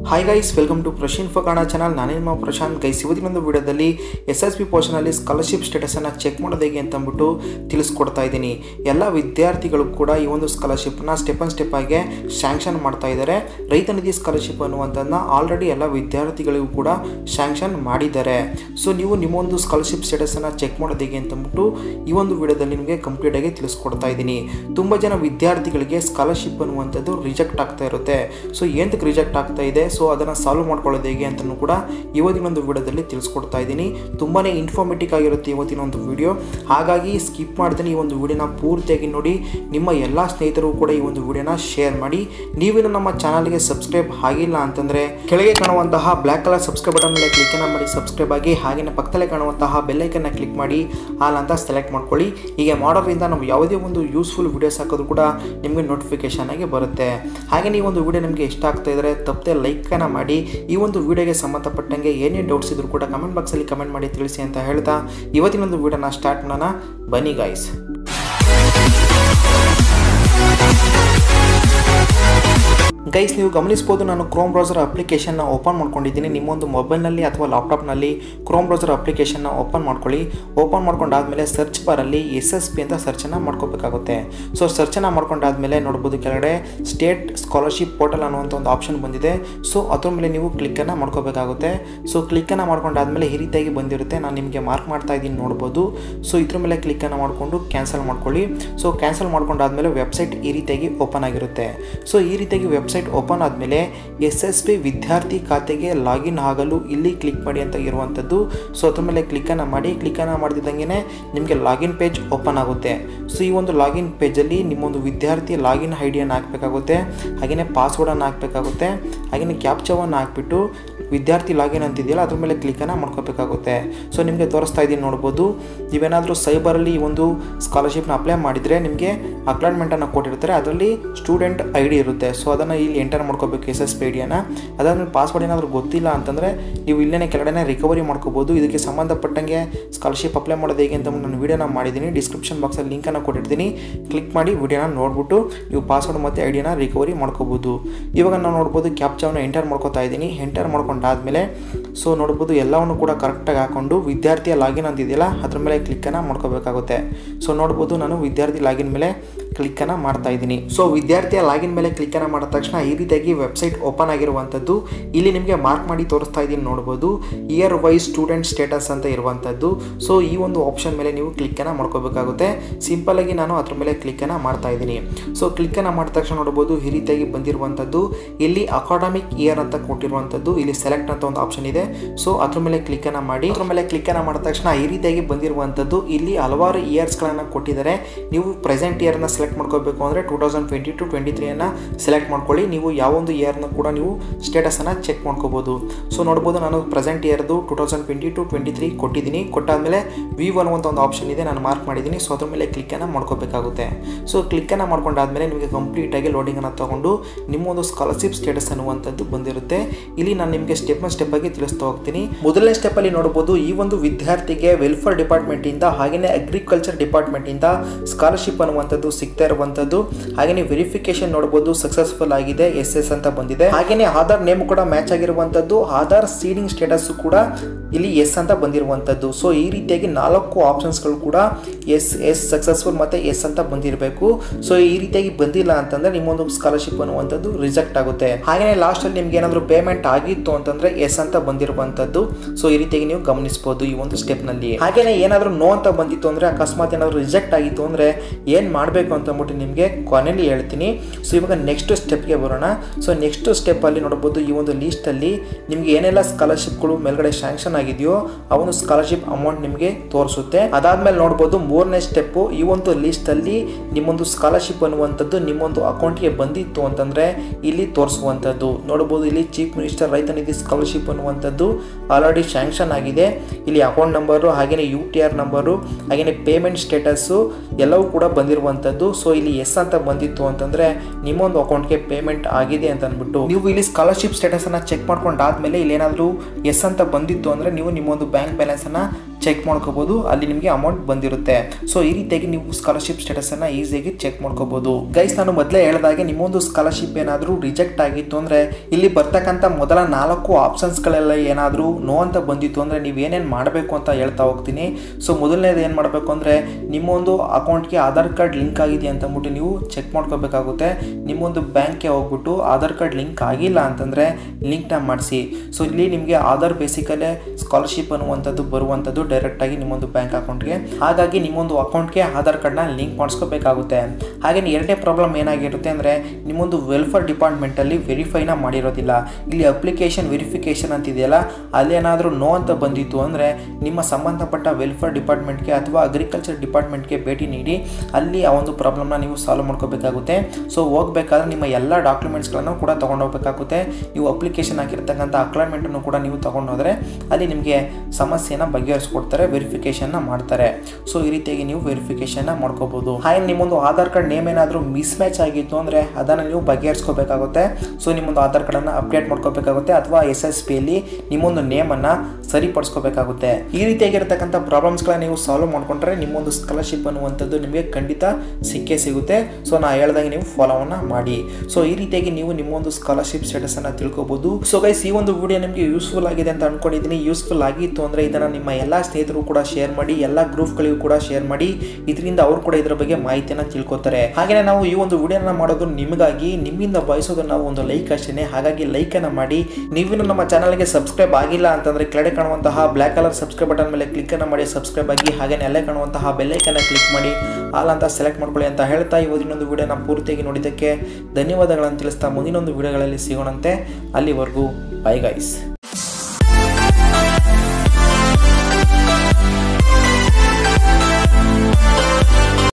hi guys welcome to ಪ್ರಶಿನ್ ಫಕಾಣ channel ನಾನೇ ನಿಮ್ಮ ಪ್ರಶಾಂತ್ ಗೈಸ್ ಇವತ್ತಿನ ಒಂದು ವಿಡಿಯೋದಲ್ಲಿ ಎಸ್ ಎಸ್ ಪಿ ಪೋರ್ಷನಲ್ಲಿ ಸ್ಕಾಲರ್ಶಿಪ್ ಸ್ಟೇಟಸನ್ನು ಚೆಕ್ ಮಾಡೋದು ಹೇಗೆ ಅಂತ ಅಂದ್ಬಿಟ್ಟು ತಿಳಿಸ್ಕೊಡ್ತಾ ಇದ್ದೀನಿ ಎಲ್ಲ ವಿದ್ಯಾರ್ಥಿಗಳು ಕೂಡ ಈ ಒಂದು ಸ್ಕಾಲರ್ಶಿಪ್ನ ಸ್ಟೆಪ್ ಆನ್ ಸ್ಟೆಪ್ ಆಗಿ ಸ್ಯಾಂಕ್ಷನ್ ಮಾಡ್ತಾ ಇದ್ದಾರೆ ರೈತ ನಿಧಿ ಸ್ಕಾಲರ್ಶಿಪ್ ಅನ್ನುವಂಥದ್ದನ್ನ ಆಲ್ರೆಡಿ ಎಲ್ಲ ವಿದ್ಯಾರ್ಥಿಗಳಿಗೂ ಕೂಡ ಸ್ಯಾಂಕ್ಷನ್ ಮಾಡಿದ್ದಾರೆ ಸೊ ನೀವು ನಿಮ್ಮೊಂದು ಸ್ಕಾಲರ್ಶಿಪ್ ಸ್ಟೇಟಸನ್ನು ಚೆಕ್ ಮಾಡೋದು ಹೇಗೆ ಅಂತ ಅಂದ್ಬಿಟ್ಟು ಈ ಒಂದು ವಿಡಿಯೋದಲ್ಲಿ ನಿಮಗೆ ಕಂಪ್ಲೀಟಾಗಿ ತಿಳಿಸ್ಕೊಡ್ತಾ ಇದ್ದೀನಿ ತುಂಬ ಜನ ವಿದ್ಯಾರ್ಥಿಗಳಿಗೆ ಸ್ಕಾಲರ್ಶಿಪ್ ಅನ್ನುವಂಥದ್ದು ರಿಜೆಕ್ಟ್ ಆಗ್ತಾ ಇರುತ್ತೆ ಸೊ ಏನಕ್ಕೆ ರಿಜೆಕ್ಟ್ ಆಗ್ತಾ ಇದೆ ಸೊ ಅದನ್ನು ಸಾಲ್ವ್ ಮಾಡ್ಕೊಳ್ಳೋದು ಹೇಗೆ ಅಂತಲೂ ಕೂಡ ಇವತ್ತಿನ ಒಂದು ವಿಡಿಯೋದಲ್ಲಿ ತಿಳಿಸ್ಕೊಡ್ತಾ ಇದ್ದೀನಿ ತುಂಬಾ ಇನ್ಫಾರ್ಮೇಟಿವ್ ಆಗಿರುತ್ತೆ ಇವತ್ತಿನ ಒಂದು ವಿಡಿಯೋ ಹಾಗಾಗಿ ಸ್ಕಿಪ್ ಮಾಡ್ತೀನಿ ಈ ಒಂದು ವಿಡಿಯೋನ ಪೂರ್ತಿಯಾಗಿ ನೋಡಿ ನಿಮ್ಮ ಎಲ್ಲ ಸ್ನೇಹಿತರು ಕೂಡ ಈ ಒಂದು ವಿಡಿಯೋನ ಶೇರ್ ಮಾಡಿ ನೀವಿನ್ನು ನಮ್ಮ ಚಾನಲ್ಗೆ ಸಬ್ಸ್ಕ್ರೈಬ್ ಆಗಿಲ್ಲ ಅಂತಂದರೆ ಕೆಳಗೆ ಕಾಣುವಂತಹ ಬ್ಲ್ಯಾಕ್ ಕಲರ್ ಸಬ್ಸ್ಕ್ರೈಬ್ ಬಟನ್ ಮೇಲೆ ಕ್ಲಿಕ್ಕನ್ನು ಮಾಡಿ ಸಬ್ಸ್ಕ್ರೈಬ್ ಆಗಿ ಹಾಗೆಯೇ ಪಕ್ಕದಲ್ಲೇ ಕಾಣುವಂತಹ ಬೆಲ್ಲೈಕನ್ನ ಕ್ಲಿಕ್ ಮಾಡಿ ಹಾಲ್ ಅಂತ ಸೆಲೆಕ್ಟ್ ಮಾಡ್ಕೊಳ್ಳಿ ಹೀಗೆ ಮಾಡೋದ್ರಿಂದ ನಾವು ಯಾವುದೇ ಒಂದು ಯೂಸ್ಫುಲ್ ವಿಡಿಯೋಸ್ ಹಾಕೋದು ಕೂಡ ನಿಮಗೆ ನೋಟಿಫಿಕೇಶನ್ ಆಗಿ ಬರುತ್ತೆ ಹಾಗೆ ಈ ಒಂದು ವಿಡಿಯೋ ನಿಮಗೆ ಇಷ್ಟ ಆಗ್ತಾ ಇದ್ದರೆ ತಪ್ಪದೆ ಲೈಕನ್ನು ಮಾಡಿ ಈ ಒಂದು ವಿಡಿಯೋಗೆ ಸಂಬಂಧಪಟ್ಟಂಗೆ ಏನೇ ಡೌಟ್ಸ್ ಇದ್ರೂ ಕೂಡ ಕಮೆಂಟ್ ಬಾಕ್ಸಲ್ಲಿ ಕಮೆಂಟ್ ಮಾಡಿ ತಿಳಿಸಿ ಅಂತ ಹೇಳ್ತಾ ಇವತ್ತಿನ ಒಂದು ವಿಡಿಯೋನ ಸ್ಟಾರ್ಟ್ ಮಾಡೋಣ ಬನ್ನಿ ಗಾಯ್ಸ್ ಗೈಸ್ ನೀವು ಗಮನಿಸ್ಬೋದು ನಾನು ಕ್ರೋಮ್ ಬ್ರೌಸರ್ ಅಪ್ಲಿಕೇಶನ್ನ ಓಪನ್ ಮಾಡ್ಕೊಂಡಿದ್ದೀನಿ ನಿಮ್ಮೊಂದು ಮೊಬೈಲ್ನಲ್ಲಿ ಅಥವಾ ಲ್ಯಾಪ್ಟಾಪ್ನಲ್ಲಿ ಕ್ರೋಮ್ ಬ್ರೌಸರ್ ಅಪ್ಲಿಕೇಶನ್ನ ಓಪನ್ ಮಾಡ್ಕೊಳ್ಳಿ ಓಪನ್ ಮಾಡ್ಕೊಂಡಾದ್ಮೇಲೆ ಸರ್ಚ್ ಬಾರಲ್ಲಿ ಎಸ್ ಎಸ್ ಪಿ ಅಂತ ಸರ್ಚನ್ನು ಮಾಡ್ಕೋಬೇಕಾಗುತ್ತೆ ಸೊ ಸರ್ಚನ್ನು ಮಾಡ್ಕೊಂಡಾದ್ಮೇಲೆ ನೋಡ್ಬೋದು ಕೆಳಗಡೆ ಸ್ಟೇಟ್ ಸ್ಕಾಲರ್ಶಿಪ್ ಪೋರ್ಟಲ್ ಅನ್ನುವಂಥ ಒಂದು ಆಪ್ಷನ್ ಬಂದಿದೆ ಸೊ ಅದ್ರ ಮೇಲೆ ನೀವು ಕ್ಲಿಕ್ಕನ್ನು ಮಾಡ್ಕೋಬೇಕಾಗುತ್ತೆ ಸೊ ಕ್ಲಿಕ್ಕನ್ನು ಮಾಡ್ಕೊಂಡಾದ್ಮೇಲೆ ಈ ರೀತಿಯಾಗಿ ಬಂದಿರುತ್ತೆ ನಾನು ನಿಮಗೆ ಮಾರ್ಕ್ ಮಾಡ್ತಾ ಇದ್ದೀನಿ ನೋಡ್ಬೋದು ಸೊ ಇದ್ರ ಮೇಲೆ ಕ್ಲಿಕ್ಕನ್ನು ಮಾಡಿಕೊಂಡು ಕ್ಯಾನ್ಸಲ್ ಮಾಡ್ಕೊಳ್ಳಿ ಸೊ ಕ್ಯಾನ್ಸಲ್ ಮಾಡ್ಕೊಂಡಾದ್ಮೇಲೆ ವೆಬ್ಸೈಟ್ ಈ ರೀತಿಯಾಗಿ ಓಪನ್ ಆಗಿರುತ್ತೆ ಸೊ ಈ ರೀತಿಯಾಗಿ ವೆಬ್ಸೈಟ್ ಓಪನ್ ಆದಮೇಲೆ ಎಸ್ ಎಸ್ ಪಿ ವಿದ್ಯಾರ್ಥಿ ಖಾತೆಗೆ ಲಾಗಿನ್ ಆಗಲು ಇಲ್ಲಿ ಕ್ಲಿಕ್ ಮಾಡಿ ಅಂತ ಇರುವಂಥದ್ದು ಸೊ ಅದ್ರ ಮೇಲೆ ಕ್ಲಿಕ್ಕನ್ನು ಮಾಡಿ ಕ್ಲಿಕ್ಕನ್ನು ಮಾಡಿದಂಗೆ ನಿಮಗೆ ಲಾಗಿನ್ ಪೇಜ್ ಓಪನ್ ಆಗುತ್ತೆ ಸೊ ಈ ಒಂದು ಲಾಗಿನ್ ಪೇಜಲ್ಲಿ ನಿಮ್ಮೊಂದು ವಿದ್ಯಾರ್ಥಿ ಲಾಗಿನ್ ಐ ಡಿಯನ್ನು ಹಾಕಬೇಕಾಗುತ್ತೆ ಹಾಗೆಯೇ ಪಾಸ್ವರ್ಡನ್ನು ಹಾಕಬೇಕಾಗುತ್ತೆ ಹಾಗೆಯೇ ಕ್ಯಾಪ್ಚವನ್ನು ಹಾಕ್ಬಿಟ್ಟು ವಿದ್ಯಾರ್ಥಿ ಲಾಗಿನ್ ಅಂತಿದೆಯಲ್ಲ ಅದ್ರ ಮೇಲೆ ಕ್ಲಿಕ್ಕನ್ನು ಮಾಡ್ಕೋಬೇಕಾಗುತ್ತೆ ಸೊ ನಿಮಗೆ ತೋರಿಸ್ತಾ ಇದ್ದೀನಿ ನೋಡ್ಬೋದು ನೀವೇನಾದರೂ ಸೈಬರಲ್ಲಿ ಈ ಒಂದು ಸ್ಕಾಲರ್ಶಿಪ್ನ ಅಪ್ಲೈ ಮಾಡಿದರೆ ನಿಮಗೆ ಅಕ್ಲಾಟ್ಮೆಂಟನ್ನು ಕೊಟ್ಟಿರ್ತಾರೆ ಅದರಲ್ಲಿ ಸ್ಟೂಡೆಂಟ್ ಐ ಡಿ ಇರುತ್ತೆ ಸೊ ಅದನ್ನು ಇಲ್ಲಿ ಎಂಟರ್ ಮಾಡ್ಕೋಬೇಕು ಎಸ್ ಎಸ್ ಪಿ ಐ ಡಿಯನ್ನು ಅದಾದ್ಮೇಲೆ ಪಾಸ್ವರ್ಡ್ ಏನಾದರೂ ಗೊತ್ತಿಲ್ಲ ಅಂತಂದರೆ ನೀವು ಇಲ್ಲೇ ಕೆಳಗಡೆ ರಿಕವರಿ ಮಾಡ್ಕೋಬೋದು ಇದಕ್ಕೆ ಸಂಬಂಧಪಟ್ಟಂಗೆ ಸ್ಕಾಲರ್ಶಿಪ್ ಅಪ್ಲೈ ಮಾಡೋದು ಹೇಗೆ ಅಂತ ನಾನು ವೀಡಿಯೋನ ಮಾಡಿದ್ದೀನಿ ಡಿಸ್ಕ್ರಿಪ್ಷನ್ ಬಾಕ್ಸಲ್ಲಿ ಲಿಂಕನ್ನು ಕೊಟ್ಟಿರ್ತೀನಿ ಕ್ಲಿಕ್ ಮಾಡಿ ವಿಡಿಯೋನ ನೋಡ್ಬಿಟ್ಟು ನೀವು ಪಾಸ್ವರ್ಡ್ ಮತ್ತು ಐ ಡಿನ ರಿಕವರಿ ಮಾಡ್ಕೋಬೋದು ಇವಾಗ ನಾವು ನೋಡ್ಬೋದು ಕ್ಯಾಪ್ಚಾವನ್ನು ಎಂಟರ್ ಮಾಡ್ಕೋತಾ ಇದ್ದೀನಿ ಎಂಟರ್ ಮಾಡ್ಕೊಂಡಾದ್ಮೇಲೆ ಸೊ ನೋಡ್ಬೋದು ಎಲ್ಲವನ್ನು ಕೂಡ ಕರೆಕ್ಟಾಗಿ ಹಾಕೊಂಡು ವಿದ್ಯಾರ್ಥಿಯ ಲಾಗಿನ್ ಅಂತಿದೆಯಲ್ಲ ಅದ್ರ ಮೇಲೆ ಕ್ಲಿಕ್ಕನ್ನು ಮಾಡ್ಕೋಬೇಕಾಗುತ್ತೆ ಸೊ ನೋಡ್ಬೋದು ನಾನು ವಿದ್ಯಾರ್ಥಿ ಲಾಗಿನ್ ಮೇಲೆ ಕ್ಲಿಕ್ಕನ್ನು ಮಾಡ್ತಾ ಇದ್ದೀನಿ ಸೊ ವಿದ್ಯಾರ್ಥಿಯ ಲಾಗಿನ್ ಮೇಲೆ ಕ್ಲಿಕ್ಕನ್ನು ಮಾಡಿದ ತಕ್ಷಣ ಈ ರೀತಿಯಾಗಿ ವೆಬ್ಸೈಟ್ ಓಪನ್ ಆಗಿರುವಂಥದ್ದು ಇಲ್ಲಿ ನಿಮಗೆ ಮಾರ್ಕ್ ಮಾಡಿ ತೋರಿಸ್ತಾ ಇದ್ದೀನಿ ನೋಡ್ಬೋದು ಇಯರ್ ವೈಸ್ ಸ್ಟೂಡೆಂಟ್ ಸ್ಟೇಟಸ್ ಅಂತ ಇರುವಂಥದ್ದು ಸೊ ಈ ಒಂದು ಆಪ್ಷನ್ ಮೇಲೆ ನೀವು ಕ್ಲಿಕ್ಕನ್ನು ಮಾಡ್ಕೋಬೇಕಾಗುತ್ತೆ ಸಿಂಪಲಾಗಿ ನಾನು ಅದ್ರ ಮೇಲೆ ಕ್ಲಿಕ್ಕನ್ನು ಮಾಡ್ತಾ ಇದ್ದೀನಿ ಸೊ ಕ್ಲಿಕ್ಕನ್ನು ಮಾಡಿದ ತಕ್ಷಣ ನೋಡ್ಬೋದು ಈ ರೀತಿಯಾಗಿ ಬಂದಿರುವಂಥದ್ದು ಇಲ್ಲಿ ಅಕಾಡೆಮಿಕ್ ಇಯರ್ ಅಂತ ಕೊಟ್ಟಿರುವಂಥದ್ದು ಇಲ್ಲಿ ಸೆಲೆಕ್ಟ್ ಅಂತ ಒಂದು ಆಪ್ಷನ್ ಇದೆ ಸೊ ಅದ್ರ ಮೇಲೆ ಕ್ಲಿಕ್ಕನ್ನು ಮಾಡಿ ಅದ್ರ ಮೇಲೆ ಕ್ಲಿಕ್ಕನ್ನು ಮಾಡಿದ ತಕ್ಷಣ ಈ ರೀತಿಯಾಗಿ ಬಂದಿರುವಂಥದ್ದು ಇಲ್ಲಿ ಹಲವಾರು ಇಯರ್ಸ್ಗಳನ್ನು ಕೊಟ್ಟಿದ್ದಾರೆ ನೀವು ಪ್ರೆಸೆಂಟ್ ಇಯರ್ನ ಸೆಲೆಕ್ಟ್ ಮಾಡ್ಕೋಬೇಕು ಅಂದರೆ two thousand twenty two twenty ತ್ರೀಯನ್ನು ಸೆಲೆಕ್ಟ್ ಮಾಡ್ಕೊಳ್ಳಿ ನೀವು ಯಾವೊಂದು ಇಯರ್ನ ಕೂಡ ನೀವು ಸ್ಟೇಟಸನ್ನು ಚೆಕ್ ಮಾಡ್ಕೋಬೋದು ಸೊ ನೋಡ್ಬೋದು ನಾನು ಪ್ರೆಸೆಂಟ್ ಇಯರ್ದು two thousand twenty two twenty three ಕೊಟ್ಟಿದ್ದೀನಿ ಕೊಟ್ಟಾದಮೇಲೆ ವಿ ಒನ್ ಅಂತ ಒಂದು ಆಪ್ಷನ್ ಇದೆ ನಾನು ಮಾರ್ಕ್ ಮಾಡಿದ್ದೀನಿ ಸೊ ಅದ್ರ ಮೇಲೆ ಕ್ಲಿಕ್ಕನ್ನು ಮಾಡ್ಕೋಬೇಕಾಗುತ್ತೆ ಸೊ ಕ್ಲಿಕ್ಕನ್ನು ಮಾಡ್ಕೊಂಡಾದ್ಮೇಲೆ ನಿಮಗೆ ಕಂಪ್ಲೀಟಾಗಿ ಲೋಡಿಂಗನ್ನು ತಗೊಂಡು ನಿಮ್ಮೊಂದು ಸ್ಕಾಲರ್ಶಿಪ್ ಸ್ಟೇಟಸ್ ಅನ್ನುವಂಥದ್ದು ಬಂದಿರುತ್ತೆ ಇಲ್ಲಿ ನಾನು ನಿಮಗೆ ಸ್ಟೆಪ್ ಬೈ ಸ್ಟೆಪ್ ಆಗಿ ತಿಳಿಸ್ತಾ ಹೋಗ್ತೀನಿ ಮೊದಲನೇ ಸ್ಟೆಪ್ಪಲ್ಲಿ ನೋಡ್ಬೋದು ಈ ಒಂದು ವಿದ್ಯಾರ್ಥಿಗೆ ವೆಲ್ಫೇರ್ ಡಿಪಾರ್ಟ್ಮೆಂಟಿಂದ ಹಾಗೆಯೇ ಅಗ್ರಿಕಲ್ಚರ್ ಡಿಪಾರ್ಟ್ಮೆಂಟಿಂದ ಸ್ಕಾಲರ್ಶಿಪ್ ಅನ್ನುವಂಥದ್ದು ಸಿಗ್ತಾ ಇರುವಂಥದ್ದು ಹಾಗೆಯೇ ವೆರಿಫಿಕೇಶನ್ ನೋಡ್ಬೋದು ಸಕ್ಸಸ್ಫುಲ್ ಆಗಿದೆ ಎಸ್ ಎಸ್ ಅಂತ ಬಂದಿದೆ ಹಾಗೆಯೇ ಆಧಾರ್ ನೇಮ್ ಕೂಡ ಮ್ಯಾಚ್ ಆಗಿರುವಂಥದ್ದು ಆಧಾರ್ ಸೀಡಿಂಗ್ ಸ್ಟೇಟಸ್ ಕೂಡ ಇಲ್ಲಿ ಎಸ್ ಅಂತ ಬಂದಿರುವಂಥದ್ದು ಸೊ ಈ ರೀತಿಯಾಗಿ ನಾಲ್ಕು ಆಪ್ಷನ್ಸ್ಗಳು ಕೂಡ ಎಸ್ ಎಸ್ ಸಕ್ಸಸ್ಫುಲ್ ಮತ್ತು ಎಸ್ ಅಂತ ಬಂದಿರಬೇಕು ಸೊ ಈ ರೀತಿಯಾಗಿ ಬಂದಿಲ್ಲ ಅಂತಂದ್ರೆ ನಿಮ್ಮೊಂದು ಸ್ಕಾಲರ್ಶಿಪ್ ಅನ್ನುವಂಥದ್ದು ರಿಜೆಕ್ಟ್ ಆಗುತ್ತೆ ಹಾಗೆಯೇ ಲಾಸ್ಟಲ್ಲಿ ನಿಮ್ಗೆ ಏನಾದರೂ ಪೇಮೆಂಟ್ ಆಗಿತ್ತು ಅಂತಂದ್ರೆ ಎಸ್ ಅಂತ ಬಂದಿರುವಂಥದ್ದು ಸೊ ಈ ರೀತಿಯಾಗಿ ನೀವು ಗಮನಿಸಬಹುದು ಈ ಒಂದು ಸ್ಟೆಪ್ನಲ್ಲಿ ಹಾಗೆಯೇ ಏನಾದರೂ ನೋ ಅಂತ ಬಂದಿತ್ತು ಅಂದರೆ ಅಕಸ್ಮಾತ್ ಏನಾದರೂ ರಿಜೆಕ್ಟ್ ಆಗಿತ್ತು ಅಂದರೆ ಏನು ಮಾಡಬೇಕು ಅಂತ ಅಂದ್ಬಿಟ್ಟು ನಿಮಗೆ ಕೊನೆಯಲ್ಲಿ ಹೇಳ್ತೀನಿ ಸೊ ಇವಾಗ ನೆಕ್ಸ್ಟ್ ಸ್ಟೆಪ್ಗೆ ಬರೋಣ ಸೊ ನೆಕ್ಸ್ಟ್ ಸ್ಟೆಪ್ಪಲ್ಲಿ ನೋಡ್ಬೋದು ಈ ಒಂದು ಲೀಸ್ಟಲ್ಲಿ ನಿಮಗೆ ಏನೆಲ್ಲ ಸ್ಕಾಲರ್ಶಿಪ್ಗಳು ಮೇಲ್ಗಡೆ ಸ್ಯಾಂಕ್ಷನ್ ಆಗಿದೆಯೋ ಆ ಒಂದು ಸ್ಕಾಲರ್ಶಿಪ್ ಅಮೌಂಟ್ ನಿಮಗೆ ತೋರಿಸುತ್ತೆ ಅದಾದ್ಮೇಲೆ ನೋಡ್ಬೋದು ಮೂರನೇ ಸ್ಟೆಪ್ಪು ಈ ಒಂದು ಲೀಸ್ಟಲ್ಲಿ ನಿಮ್ಮೊಂದು ಸ್ಕಾಲರ್ಶಿಪ್ ಅನ್ನುವಂಥದ್ದು ನಿಮ್ಮೊಂದು ಅಕೌಂಟ್ಗೆ ಬಂದಿತ್ತು ಅಂತಂದರೆ ಇಲ್ಲಿ ತೋರಿಸುವಂಥದ್ದು ನೋಡ್ಬೋದು ಇಲ್ಲಿ ಚೀಫ್ ಮಿನಿಸ್ಟರ್ ರೈತ ನಿಧಿ ಸ್ಕಾಲರ್ಶಿಪ್ ಅನ್ನುವಂಥದ್ದು ಆಲ್ರೆಡಿ ಸ್ಯಾಂಕ್ಷನ್ ಆಗಿದೆ ಇಲ್ಲಿ ಅಕೌಂಟ್ ನಂಬರು ಹಾಗೆಯೇ ಯು ಟಿ ಆರ್ ನಂಬರು ಹಾಗೆಯೇ ಪೇಮೆಂಟ್ ಸ್ಟೇಟಸ್ಸು ಎಲ್ಲವೂ ಕೂಡ ಬಂದಿರುವಂಥದ್ದು ಸೊ ಇಲ್ಲಿ ಎಸ್ ಅಂತ ಬಂದಿತ್ತು ಅಂತಂದರೆ ನಿಮ್ಮೊಂದು ಅಕೌಂಟ್ಗೆ ಪೇಮೆಂಟ್ ಆಗಿದೆ ಅಂತ ಅಂದ್ಬಿಟ್ಟು ನೀವು ಇಲ್ಲಿ ಸ್ಕಾಲರ್ಶಿಪ್ ಸ್ಟೇಟಸನ್ನು ಚೆಕ್ ಮಾಡ್ಕೊಂಡಾದ್ಮೇಲೆ ಇಲ್ಲಿ ಏನಾದರೂ ಎಸ್ ಅಂತ ಬಂದಿತ್ತು ಅಂದರೆ ನೀವು ನಿಮ್ಮೊಂದು ಬ್ಯಾಂಕ್ ಬ್ಯಾಲೆನ್ಸನ್ನು ಚೆಕ್ ಮಾಡ್ಕೋಬೋದು ಅಲ್ಲಿ ನಿಮಗೆ ಅಮೌಂಟ್ ಬಂದಿರುತ್ತೆ ಸೊ ಈ ರೀತಿಯಾಗಿ ನೀವು ಸ್ಕಾಲರ್ಶಿಪ್ ಸ್ಟೇಟಸನ್ನು ಈಸಿಯಾಗಿ ಚೆಕ್ ಮಾಡ್ಕೋಬೋದು ಗೈಸ್ ನಾನು ಮೊದಲೇ ಹೇಳಿದಾಗೆ ನಿಮ್ಮೊಂದು ಸ್ಕಾಲರ್ಶಿಪ್ ಏನಾದರೂ ರಿಜೆಕ್ಟ್ ಆಗಿತ್ತು ಅಂದರೆ ಇಲ್ಲಿ ಬರ್ತಕ್ಕಂಥ ಮೊದಲ ನಾಲ್ಕು ಆಪ್ಷನ್ಸ್ಗಳೆಲ್ಲ ಏನಾದರೂ ನೋ ಅಂತ ಬಂದಿತ್ತು ಅಂದರೆ ನೀವು ಏನೇನು ಮಾಡಬೇಕು ಅಂತ ಹೇಳ್ತಾ ಹೋಗ್ತೀನಿ ಸೊ ಮೊದಲನೇದು ಏನು ಮಾಡಬೇಕು ಅಂದರೆ ನಿಮ್ಮೊಂದು ಅಕೌಂಟ್ಗೆ ಆಧಾರ್ ಕಾರ್ಡ್ ಲಿಂಕ್ ಆಗಿದೆ ಅಂತ ಅಂದ್ಬಿಟ್ಟು ನೀವು ಚೆಕ್ ಮಾಡ್ಕೋಬೇಕಾಗುತ್ತೆ ನಿಮ್ಮೊಂದು ಬ್ಯಾಂಕ್ಗೆ ಹೋಗ್ಬಿಟ್ಟು ಆಧಾರ್ ಕಾರ್ಡ್ ಲಿಂಕ್ ಆಗಿಲ್ಲ ಅಂತಂದರೆ ಲಿಂಕ್ನ ಮಾಡಿಸಿ ಸೊ ಇಲ್ಲಿ ನಿಮಗೆ ಆಧಾರ್ ಬೇಸಿಕಲ್ಲೇ ಸ್ಕಾಲರ್ಶಿಪ್ ಅನ್ನುವಂಥದ್ದು ಬರುವಂಥದ್ದು ಡೈರೆಕ್ಟಾಗಿ ನಿಮ್ಮೊಂದು ಬ್ಯಾಂಕ್ ಅಕೌಂಟ್ಗೆ ಹಾಗಾಗಿ ನಿಮ್ಮೊಂದು ಅಕೌಂಟ್ಗೆ ಆಧಾರ್ ಕಾರ್ಡ್ನ ಲಿಂಕ್ ಮಾಡಿಸ್ಕೋಬೇಕಾಗುತ್ತೆ ಹಾಗೆಯೇ ಎರಡನೇ ಪ್ರಾಬ್ಲಮ್ ಏನಾಗಿರುತ್ತೆ ಅಂದರೆ ನಿಮ್ಮೊಂದು ವೆಲ್ಫೇರ್ ಡಿಪಾರ್ಟ್ಮೆಂಟಲ್ಲಿ ವೆರಿಫೈನ ಮಾಡಿರೋದಿಲ್ಲ ಇಲ್ಲಿ ಅಪ್ಲಿಕೇಶನ್ ವೆರಿಫಿಕೇಷನ್ ಅಂತಿದೆಯಲ್ಲ ಅಲ್ಲೇನಾದರೂ ನೋ ಅಂತ ಬಂದಿತ್ತು ಅಂದರೆ ನಿಮ್ಮ ಸಂಬಂಧಪಟ್ಟ ವೆಲ್ಫೇರ್ ಡಿಪಾರ್ಟ್ಮೆಂಟ್ಗೆ ಅಥವಾ ಅಗ್ರಿಕಲ್ಚರ್ ಡಿಪಾರ್ಟ್ಮೆಂಟ್ಗೆ ಭೇಟಿ ನೀಡಿ ಅಲ್ಲಿ ಆ ಒಂದು ಪ್ರಾಬ್ಲಮ್ನ ನೀವು ಸಾಲ್ವ್ ಮಾಡ್ಕೋಬೇಕಾಗುತ್ತೆ ಸೊ ಹೋಗಬೇಕಾದ್ರೆ ನಿಮ್ಮ ಎಲ್ಲ ಡಾಕ್ಯುಮೆಂಟ್ಸ್ಗಳನ್ನು ಕೂಡ ತೊಗೊಂಡು ಹೋಗಬೇಕಾಗುತ್ತೆ ನೀವು ಅಪ್ಲಿಕೇಶನ್ ಹಾಕಿರ್ತಕ್ಕಂಥ ಅಕ್ಲಾಯ್ಮೆಂಟನ್ನು ಕೂಡ ನೀವು ತೊಗೊಂಡೋದ್ರೆ ಅಲ್ಲಿ ನಿಮಗೆ ಸಮಸ್ಯೆನ ಬಗೆಹರಿಸ್ಕೊಡ್ತಾರೆ ವೆರಿಫಿಕೇಷನ್ನ ಮಾಡ್ತಾರೆ ಸೊ ಈ ರೀತಿಯಾಗಿ ನೀವು ವೆರಿಫಿಕೇಷನ್ನ ಮಾಡ್ಕೋಬೋದು ಹಾಗೆ ನಿಮ್ಮೊಂದು ಆಧಾರ್ ಕಾರ್ಡ್ ನೇಮ್ ಏನಾದರೂ ಮಿಸ್ ಮ್ಯಾಚ್ ಆಗಿತ್ತು ಅಂದರೆ ಅದನ್ನು ನೀವು ಬಗೆಹರಿಸ್ಕೋಬೇಕಾಗುತ್ತೆ ಸೊ ನಿಮ್ಮೊಂದು ಆಧಾರ್ ಕಾರ್ಡನ್ನು ಅಪ್ಡೇಟ್ ಮಾಡ್ಕೋಬೇಕಾಗುತ್ತೆ ಅಥವಾ ಎಸ್ ಎಸ್ ಪಿಯಲ್ಲಿ ನಿಮ್ಮೊಂದು ನೇಮನ್ನು ಸರಿಪಡಿಸ್ಕೋಬೇಕಾಗುತ್ತೆ ಈ ರೀತಿಯಾಗಿರ್ತಕ್ಕಂಥ ಪ್ರಾಬ್ಲಮ್ಸ್ಗಳನ್ನ ನೀವು ಸಾಲ್ವ್ ಮಾಡ್ಕೊಂಡ್ರೆ ನಿಮ್ಮೊಂದು ಸ್ಕಾಲರ್ಶಿಪ್ ಅನ್ನುವಂಥದ್ದು ನಿಮಗೆ ಖಂಡಿತ ಸಿಕ್ಕೇ ಸಿಗುತ್ತೆ ಸೊ ನಾ ಹೇಳ್ದಂಗೆ ನೀವು ಫಾಲೋವನ್ನು ಮಾಡಿ ಸೊ ಈ ರೀತಿಯಾಗಿ ನೀವು ನಿಮ್ಮೊಂದು ಸ್ಕಾಲರ್ಶಿಪ್ ಸ್ಟೇಟಸನ್ನು ತಿಳ್ಕೊಬೋದು ಸೊ ಗೈಸ್ ಈ ಒಂದು ವಿಡಿಯೋ ನಿಮಗೆ ಯೂಸ್ಫುಲ್ ಆಗಿದೆ ಅಂತ ಅನ್ಕೊಂಡಿದ್ದೀನಿ ಯೂಸ್ಫುಲ್ ಆಗಿತ್ತು ಅಂದರೆ ಇದನ್ನು ನಿಮ್ಮ ಎಲ್ಲ ಸ್ನೇಹಿತರು ಕೂಡ ಶೇರ್ ಮಾಡಿ ಎಲ್ಲ ಗ್ರೂಪ್ಗಳಿಗೂ ಕೂಡ ಶೇರ್ ಮಾಡಿ ಇದರಿಂದ ಅವರು ಕೂಡ ಇದರ ಬಗ್ಗೆ ಮಾಹಿತಿಯನ್ನು ತಿಳ್ಕೊತಾರೆ ಹಾಗೆಯೇ ನಾವು ಈ ಒಂದು ವಿಡಿಯೋನ ಮಾಡೋದು ನಿಮಗಾಗಿ ನಿಮ್ಮಿಂದ ಬಯಸೋದು ನಾವು ಒಂದು ಲೈಕ್ ಅಷ್ಟೇ ಹಾಗಾಗಿ ಲೈಕನ್ನು ಮಾಡಿ ನೀವಿನ್ನು ನಮ್ಮ ಚಾನಲ್ಗೆ ಸಬ್ಸ್ಕ್ರೈಬ್ ಆಗಿಲ್ಲ ಅಂತಂದರೆ ಕೆಳಗೆ ಕಾಣುವಂತಹ ಬ್ಲ್ಯಾಕ್ ಕಲರ್ ಸಬ್ಸ್ಕ್ರೈಬ್ ಬಟನ್ ಮೇಲೆ ಕ್ಲಿಕ್ಕನ್ನು ಮಾಡಿ ಸಬ್ಸ್ಕ್ರೈಬ್ ಆಗಿ ಹಾಗೆಯೇ ಅಲ್ಲೇ ಕಾಣುವಂತಹ ಬೆಲ್ಲೈಕನ್ನು ಕ್ಲಿಕ್ ಮಾಡಿ ಆಲ್ ಅಂತ ಸೆಲೆಕ್ಟ್ ಮಾಡ್ಕೊಳ್ಳಿ ಅಂತ ಹೇಳ್ತಾ ಇವತ್ತಿನೊಂದು ವಿಡಿಯೋನ ಪೂರ್ತಿಯಾಗಿ ನೋಡಿದ್ದಕ್ಕೆ ಧನ್ಯವಾದಗಳನ್ನು ತಿಳಿಸ್ತಾ ಮುಂದಿನೊಂದು ವಿಡಿಯೋಗಳಲ್ಲಿ ಸಿಗೋಣಂತೆ ಅಲ್ಲಿವರೆಗೂ ಬೈ ಗೈಸ್